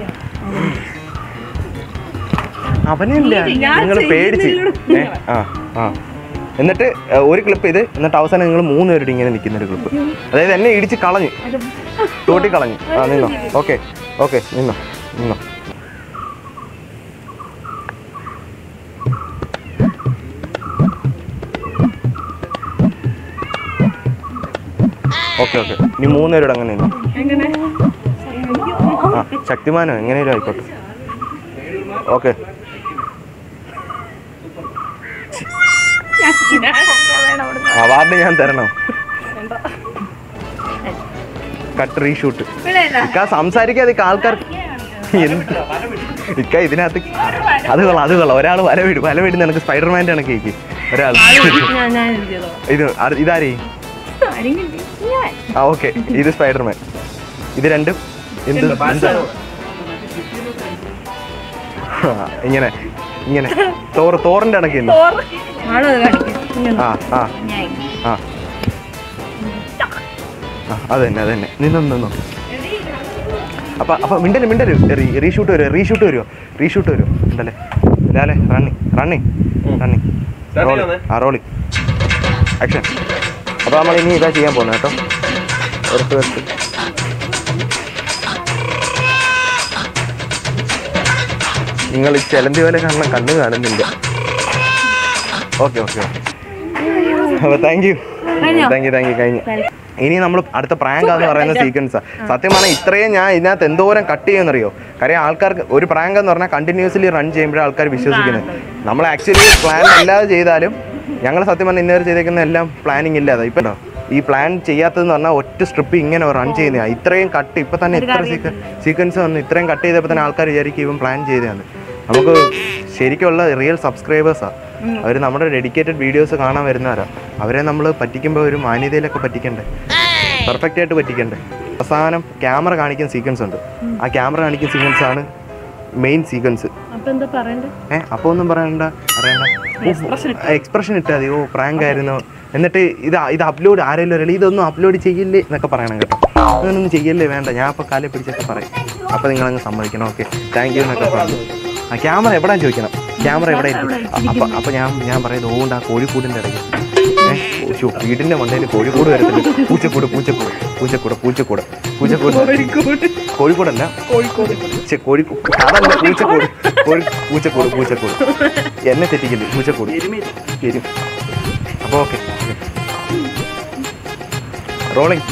അവനില്ല ഞാൻ നിങ്ങൾ പേടിച്ച് ഏ ആ ആ എന്നിട്ട് ഏ, ഒരു ക്ലിപ്പ് ഇത് എന്നിട്ട് അവസാനം നിങ്ങൾ മൂന്ന് പേരുടെ ഇങ്ങനെ നിൽക്കുന്ന ഒരു ക്ലിപ്പ് അതായത് എന്നെ ഇടിച്ച് കളഞ്ഞു തോട്ടി കളഞ്ഞു ആ നിന്നോ ഓക്കെ ഓക്കെ നിന്നോ നിന്നോ ഓക്കെ ഓക്കെ ഇനി മൂന്ന് പേരോട് അങ്ങനെ നിന്നോ എങ്ങനെ ആ ശക്തിമാനോ എങ്ങനെയാലും ആയിക്കോട്ടെ ഓക്കെ അവാർഡ് ഞാൻ തരണോ കട്ട് റീഷൂട്ട് ഇക്ക സംസാരിക്കാതെ ഇക്ക ആൾക്കാർ എന്ത് ഇക്ക ഇതിനകത്ത് അത് കൊള്ളാം അത് കൊള്ളാം ഒരാൾ വല വിടും വല വിടുന്ന എനിക്ക് സ്പൈഡർമാൻ്റെ കണക്ക് കേക്ക് ഒരാൾ ഞാൻ ഞാൻ ഇത് ചെയ്തോ ഇത് അത് ഇതാരേ ആരെങ്കിലും ഞാൻ ആ ഓക്കെ ഇത് സ്പൈഡർമാൻ ഇത് രണ്ടും എന്ത് എന്ത്? ആ, ഇങ്ങനെ ഇങ്ങനെ തോറ് തോറിന്റെ ഇടയ്ക്കില്ല ആളോ അത് കാണിക്കും ഇങ്ങനെ. ആ ആ ഞാൻ ആ ആ അത് തന്നെ അത് തന്നെ നിന്നോ നിന്നോ അപ്പൊ അപ്പൊ മിണ്ടല് മിണ്ടല് റീഷൂട്ട് വരുമോ റീഷൂട്ട് വരുമോ റീഷൂട്ട് വരുമോ ഉണ്ടല്ലേ ലാലെ റണ്ണി റണ്ണി റണ്ണി Start റോളി ചെയ്യാമേ? ആ റോളി ആക്ഷൻ അപ്പൊ നമ്മൾ ഇനി ഇതാ ചെയ്യാൻ പോകുന്നത് കേട്ടോ എടുത്ത് എടുത്ത് നിങ്ങൾ ഈ ചെലന്തി പോലെ കാണണം കണ്ണു കാണുന്നില്ല ഓക്കെ ഓക്കെ ഓക്കെ അപ്പോൾ താങ്ക് യു കഴിഞ്ഞോ? താങ്ക് യു താങ്ക് യു കഴിഞ്ഞു ഇനി നമ്മൾ അടുത്ത പ്രാങ്ക് എന്ന് പറയുന്ന സീക്വൻസാ സത്യം പറഞ്ഞാൽ ഇത്രയും ഞാൻ ഇതിനകത്ത് എന്തോരം കട്ട് ചെയ്യുമെന്നറിയോ കാര്യം ആൾക്കാർക്ക് ഒരു പ്രാങ്ക് എന്ന് പറഞ്ഞാൽ കണ്ടിന്യൂസ്ലി റൺ ചെയ്യുമ്പോഴേ ആൾക്കാർ വിശ്വസിക്കുന്നത് നമ്മൾ ആക്ച്വലി പ്ലാൻ അല്ലാതെ ചെയ്താലും ഞങ്ങൾ സത്യം പറഞ്ഞാൽ ഇന്നേവരെ ചെയ്തേക്കുന്ന എല്ലാം പ്ലാനിങ് ഇല്ലാതെ ഇപ്പം ഉണ്ടോ ഈ പ്ലാൻ ചെയ്യാത്തതെന്ന് പറഞ്ഞാൽ ഒറ്റ സ്ട്രിപ്പ് ഇങ്ങനെ റൺ ചെയ്യുന്നതാണ് ഇത്രയും കട്ട് ഇപ്പം തന്നെ ഇത്ര സീക്വൻസ് വന്ന് ഇത്രയും കട്ട് ചെയ്തപ്പോൾ തന്നെ ആൾക്കാർ വിചാരിക്കും ഇവൻ പ്ലാൻ ചെയ്തതാണ് നമുക്ക് ശരിക്കുള്ള റിയൽ സബ്സ്ക്രൈബേഴ്സാണ് അവർ നമ്മുടെ ഡെഡിക്കേറ്റഡ് വീഡിയോസ് കാണാൻ വരുന്നവരാ അവരെ നമ്മൾ പറ്റിക്കുമ്പോൾ ഒരു മാന്യതയിലൊക്കെ പറ്റിക്കണ്ടേ പെർഫെക്റ്റ് ആയിട്ട് പറ്റിക്കണ്ടേ അവസാനം ക്യാമറ കാണിക്കുന്ന സീക്വൻസ് ഉണ്ട് ആ ക്യാമറ കാണിക്കുന്ന സീക്വൻസ് ആണ് മെയിൻ സീക്വൻസ് അപ്പൊ എന്താ പറയണ്ടേ ഏഹ് അപ്പോൾ ഒന്നും പറയണ്ട അറിയണ്ട എക്സ്പ്രഷൻ ഇട്ടാൽ മതി ഓ പ്രാങ്ക് ആയിരുന്നു എന്നിട്ട് ഇത് ഇത് അപ്ലോഡ് ആരെങ്കിലും ഒരാൾ ഇതൊന്നും അപ്ലോഡ് ചെയ്യില്ലേ എന്നൊക്കെ പറയണം കേട്ടോ ഇതൊന്നും ചെയ്യല്ലേ വേണ്ട ഞാൻ അപ്പോൾ കാലെ പിടിച്ചൊക്കെ പറയും അപ്പോൾ നിങ്ങളങ്ങ് സമ്മതിക്കണം ഓക്കെ താങ്ക് യു എന്നൊക്കെ പറഞ്ഞു ആ ക്യാമറ എവിടെയാ ചോദിക്കണം ക്യാമറ എവിടെ ഇരിക്കും അപ്പോൾ അപ്പോൾ ഞാൻ ഞാൻ പറയുന്നത് ഓണ്ട് ആ കോഴിക്കൂടിൻ്റെ ഇടയ്ക്ക് ഏഹ് ശ്ശോ, വീടിൻ്റെ മണ്ടയിൽ കോഴിക്കൂട് വരത്തില്ല പൂച്ചക്കൂട് പൂച്ചക്കൂട് പൂച്ചക്കൂട് പൂച്ചക്കൂട് പൂച്ചക്കൂട് കോഴിക്കോടല്ല ഛെ, കോഴി അതല്ല പൂച്ചക്കൂട് കോഴി പൂച്ചക്കൂട് പൂച്ചക്കൂട് എന്നെ തെറ്റിക്കില്ല പൂച്ചക്കൂട് എരും അപ്പോൾ ഓക്കെ റോളിംഗ്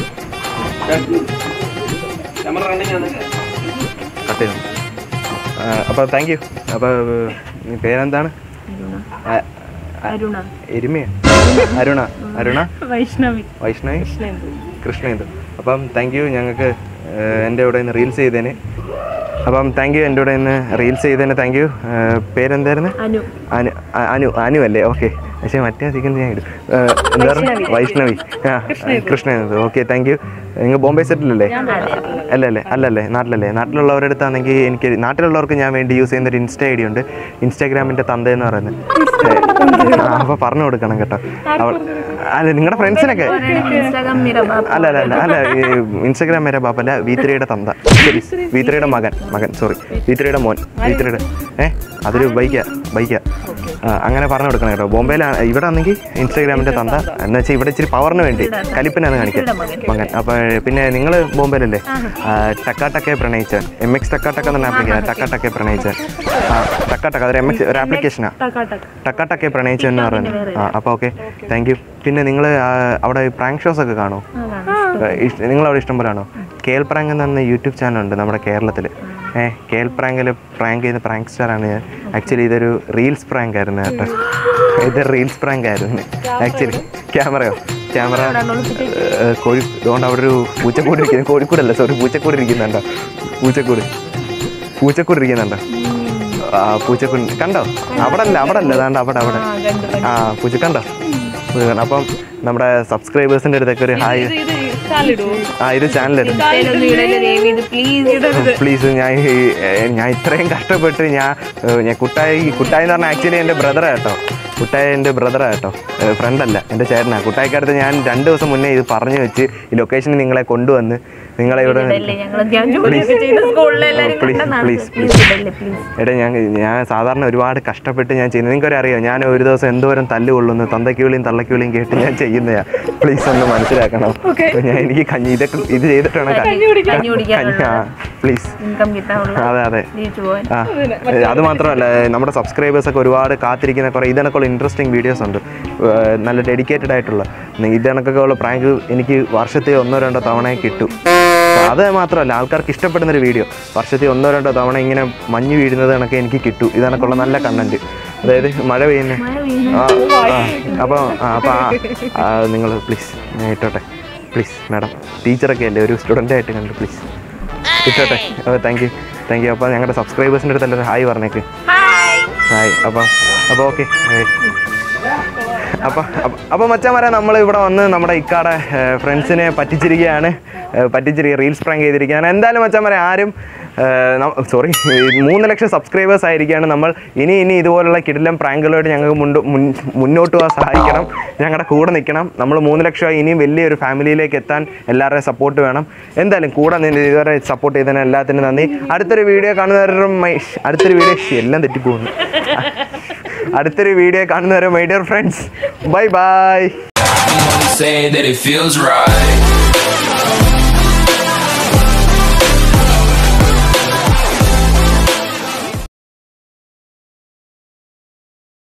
ക്യാമറ റണ്ണിങ് ആണ് കട്ട് ചെയ്തു അപ്പോൾ താങ്ക് യു അപ്പോൾ പേരെന്താണ് ആ, അരുണ എരുമയോ അരുണ അരുണ വൈഷ്ണവി വൈഷ്ണവി കൃഷ്ണേന്ദു അപ്പം താങ്ക് യു ഞങ്ങൾക്ക് എൻ്റെ ഇവിടെ നിന്ന് റീൽസ് ചെയ്തതിന് അപ്പം താങ്ക് യു എൻ്റെ കൂടെ ഇന്ന് റീൽസ് ചെയ്തതിന് താങ്ക് യു പേരെന്തായിരുന്നു അനു അനു അ- അനു അനു അല്ലേ ഓക്കെ പക്ഷേ മറ്റേ സീക്വൻസ് ഞാൻ ഇടും ഏഹ്, എന്താ പറയുക വൈഷ്ണവി ആ കൃഷ്ണേന്ദു ഓക്കെ താങ്ക് യു നിങ്ങൾ ബോംബെ സെറ്റിലല്ലേ അല്ലല്ലേ അല്ലല്ലേ നാട്ടിലല്ലേ നാട്ടിലുള്ളവരുടെ അടുത്താണെങ്കിൽ എനിക്ക് നാട്ടിലുള്ളവർക്ക് ഞാൻ വേണ്ടി യൂസ് ചെയ്യുന്ന ഒരു ഇൻസ്റ്റ ഐ ഡി ഉണ്ട് ഇൻസ്റ്റാഗ്രാമിൻ്റെ തന്ത എന്ന് പറയുന്നത് അപ്പോൾ പറഞ്ഞു കൊടുക്കണം കേട്ടോ അവൾ അല്ല നിങ്ങളുടെ ഫ്രണ്ട്സിനൊക്കെ ഇൻസ്റ്റാഗ്രാം മിറ ബാപ്പ അല്ല അല്ല അല്ല അല്ല ഈ ഇൻസ്റ്റാഗ്രാം വരെ ബാപ്പല്ല വീത്രയുടെ തന്ത ശരി വീത്രയുടെ മകൻ മകൻ സോറി വീത്രയുടെ മോൻ വീത്രയുടെ ഏ അതൊരു ബൈക്കാ ബൈക്കാ ആ, അങ്ങനെ പറഞ്ഞു കൊടുക്കണം കേട്ടോ ബോംബെയിലാണ് ഇവിടെ ആണെങ്കിൽ ഇൻസ്റ്റാഗ്രാമിന്റെ തന്ത എന്ന് വെച്ചാൽ ഇവിടെ ഇച്ചിരി പവറിന് വേണ്ടി കലിപ്പിനാണ് കാണിക്കാൻ മകൻ അപ്പോൾ പിന്നെ നിങ്ങൾ ബോംബെയിലല്ലേ ആ, ടക്ക ടക്കെ പ്രണയിച്ചാൻ എം എക്സ് ടക്ക ടക്ക എന്ന ആപ്ലിക്കേഷൻ ടക്ക ടക്കെ പ്രണയിച്ചാൻ ആ ടക്ക ടക്ക അതൊരു എം എക്സ് ഒരു ആപ്ലിക്കേഷനാണ് ടക്കാട്ടക്ക ടക്കാട്ടക്കെ പ്രണയിച്ചു എന്ന് പറയുന്നത് ആ അപ്പോൾ ഓക്കെ താങ്ക് യു പിന്നെ നിങ്ങൾ അവിടെ പ്രാങ്ക് ഷോസ് ഒക്കെ കാണോ നിങ്ങൾ അവിടെ ഇഷ്ടം പോലെ ആണോ കേൽ പ്രാങ്ക് എന്ന് പറഞ്ഞ യൂട്യൂബ് ചാനലുണ്ട് നമ്മുടെ കേരളത്തിൽ ഏഹ് കേൽ പ്രാങ്കിൽ പ്രാങ്ക് ചെയ്ത പ്രാങ്ക് സ്റ്റാറാണ് ഞാൻ ആക്ച്വലി ഇതൊരു റീൽസ് പ്രാങ്ക് ആയിരുന്നു കേട്ടോ ഇത് റീൽസ് പ്രാങ്ക് ആയിരുന്നു ആക്ച്വലി ക്യാമറയോ ക്യാമറ കോഴി അതുകൊണ്ട് അവിടെ ഒരു പൂച്ചക്കൂട് ഇരിക്കുന്നു കോഴിക്കൂടല്ല സോറി പൂച്ചക്കൂട് ഇരിക്കുന്നുണ്ടോ പൂച്ചക്കൂട് പൂച്ചക്കൂട് ഇരിക്കുന്നുണ്ടോ ആ പൂച്ചക്കൂട് കണ്ടോ അവിടെ അല്ല അവിടെ അല്ല അതാണ്ട് അവിടെ അവിടെ ആ പൂച്ച കണ്ടോ പൂച്ച കണ്ടോ? അപ്പം നമ്മുടെ സബ്സ്ക്രൈബേഴ്സിന്റെ അടുത്തൊക്കെ ഒരു ഹായ് ആ ഇത് ചാനലിടും പ്ലീസ് പ്ലീസ് ഞാൻ ഈ- ഏ, ഞാൻ ഇത്രയും കഷ്ടപ്പെട്ട് ഞാൻ ഏ, ഞാൻ കുട്ടായി കുട്ടായി എന്ന് പറഞ്ഞാൽ ആക്ച്വലി എൻ്റെ ബ്രദറാ കേട്ടോ കുട്ടായി എൻ്റെ ബ്രദറാ കേട്ടോ ഫ്രണ്ട് അല്ല എൻ്റെ ചേട്ടനാ കുട്ടായിക്കടുത്ത് ഞാൻ രണ്ട് ദിവസം മുന്നേ ഇത് പറഞ്ഞു വെച്ച് ഈ ലൊക്കേഷനിൽ നിങ്ങളെ കൊണ്ടുവന്ന് നിങ്ങളെ ഇവിടെ ഞങ്ങൾ ഞാൻ ജോലിയൊക്കെ ചെയ്ത സ്കൂളിൽ എല്ലാവരും പ്ലീസ് കണ്ട പ്ലീസ് പ്ലീസ് ഇടല്ലേ പ്ലീസ് എടാ ഞാൻ ഞാൻ സാധാരണ ഒരുപാട് കഷ്ടപ്പെട്ട് ഞാൻ ചെയ്യുന്നത് നിങ്ങൾക്കൊരു അറിയാം ഞാൻ ഒരു ദിവസം എന്തോരം തല്ല് കൊള്ളുന്നു തന്തയ്ക്ക് വിളിയും തള്ളയ്ക്ക് വിളിയും കേട്ട് ഞാൻ ചെയ്യുന്നതാ പ്ലീസ് ഒന്ന് മനസ്സിലാക്കണം ഞാൻ എനിക്ക് കഞ്ഞി ഇതൊക്കെ ഇത് ചെയ്തിട്ട് വേണം കഞ്ഞി കുടിക്കാനുള്ള പ്ലീസ് ഇൻകം കിട്ടാനുള്ള അതെ അതെ ജീവിച്ചു പോകാൻ ആ അത് മാത്രമല്ല നമ്മുടെ സബ്സ്ക്രൈബേഴ്സ് ഒക്കെ ഒരുപാട് കാത്തിരിക്കുന്ന കുറേ ഇതണക്കുള്ള ഇൻട്രസ്റ്റിംഗ് വീഡിയോസ് ഉണ്ട് ഏർ നല്ല ഡെഡിക്കേറ്റഡ് ആയിട്ടുള്ള ഇതണക്കൊക്കെ ഉള്ള പ്രാങ്ക് എനിക്ക് വർഷത്തിൽ ഒന്നോ രണ്ടോ തവണ കിട്ടും അത് മാത്രമല്ല ആൾക്കാർക്ക് ഇഷ്ടപ്പെടുന്ന ഒരു വീഡിയോ വർഷത്തിൽ ഒന്നോ രണ്ടോ തവണ ഇങ്ങനെ മഞ്ഞ് വീഴുന്നത് കണക്കെ എനിക്ക് കിട്ടും ഇതണക്കുള്ള നല്ല കണ്ടന്റ് അതായത് മഴ പെയ്യുന്ന ആ അപ്പോൾ അപ്പോൾ നിങ്ങൾ പ്ലീസ് ഞാൻ ഇട്ടോട്ടെ പ്ലീസ് മാഡം ടീച്ചറൊക്കെ അല്ലേ ഒരു സ്റ്റുഡൻ്റ് ആയിട്ട് കണ്ടു പ്ലീസ് ഇട്ടോട്ടെ താങ്ക് യു താങ്ക് യു അപ്പോൾ ഞങ്ങളുടെ സബ്സ്ക്രൈബേഴ്സിൻ്റെ അടുത്ത് എല്ലാവരും ഹായ് പറഞ്ഞേക്ക് ഹായ് അപ്പം അപ്പോൾ ഓക്കെ അപ്പം അപ്പോൾ മച്ചാമാരെ നമ്മൾ ഇവിടെ വന്ന് നമ്മുടെ ഇക്കാടെ ഫ്രണ്ട്സിനെ പറ്റിച്ചിരിക്കുകയാണ് ഏഹ് പറ്റിച്ചിരിക്കുക റീൽസ് പ്രാങ്ക് ചെയ്തിരിക്കുകയാണ് എന്തായാലും മച്ചാമാരെ ആരും സോറി മൂന്ന് ലക്ഷം സബ്സ്ക്രൈബേഴ്സ് ആയിരിക്കുകയാണ് നമ്മൾ ഇനി ഇനി ഇതുപോലുള്ള കിടിലം പ്രാങ്കുകളായിട്ട് ഞങ്ങൾക്ക് മുണ്ട്- മുൻ- മുന്നോട്ട് പോകാൻ സഹായിക്കണം ഞങ്ങളുടെ കൂടെ നിൽക്കണം നമ്മൾ മൂന്ന് ലക്ഷമായി ഇനിയും വലിയൊരു ഫാമിലിയിലേക്ക് എത്താൻ എല്ലാവരുടെയും സപ്പോർട്ട് വേണം എന്തായാലും കൂടെ നിന്ന് ഇതുവരെ സപ്പോർട്ട് ചെയ്തതിന് എല്ലാത്തിനും നന്ദി അടുത്തൊരു വീഡിയോ കാണുന്നവരും മൈ അടുത്തൊരു വീഡിയോ എല്ലാം തെറ്റിപ്പോകുന്നു അടുത്തൊരു വീഡിയോ കാണുന്നവരെ my dear friends bye bye saying that it feels right.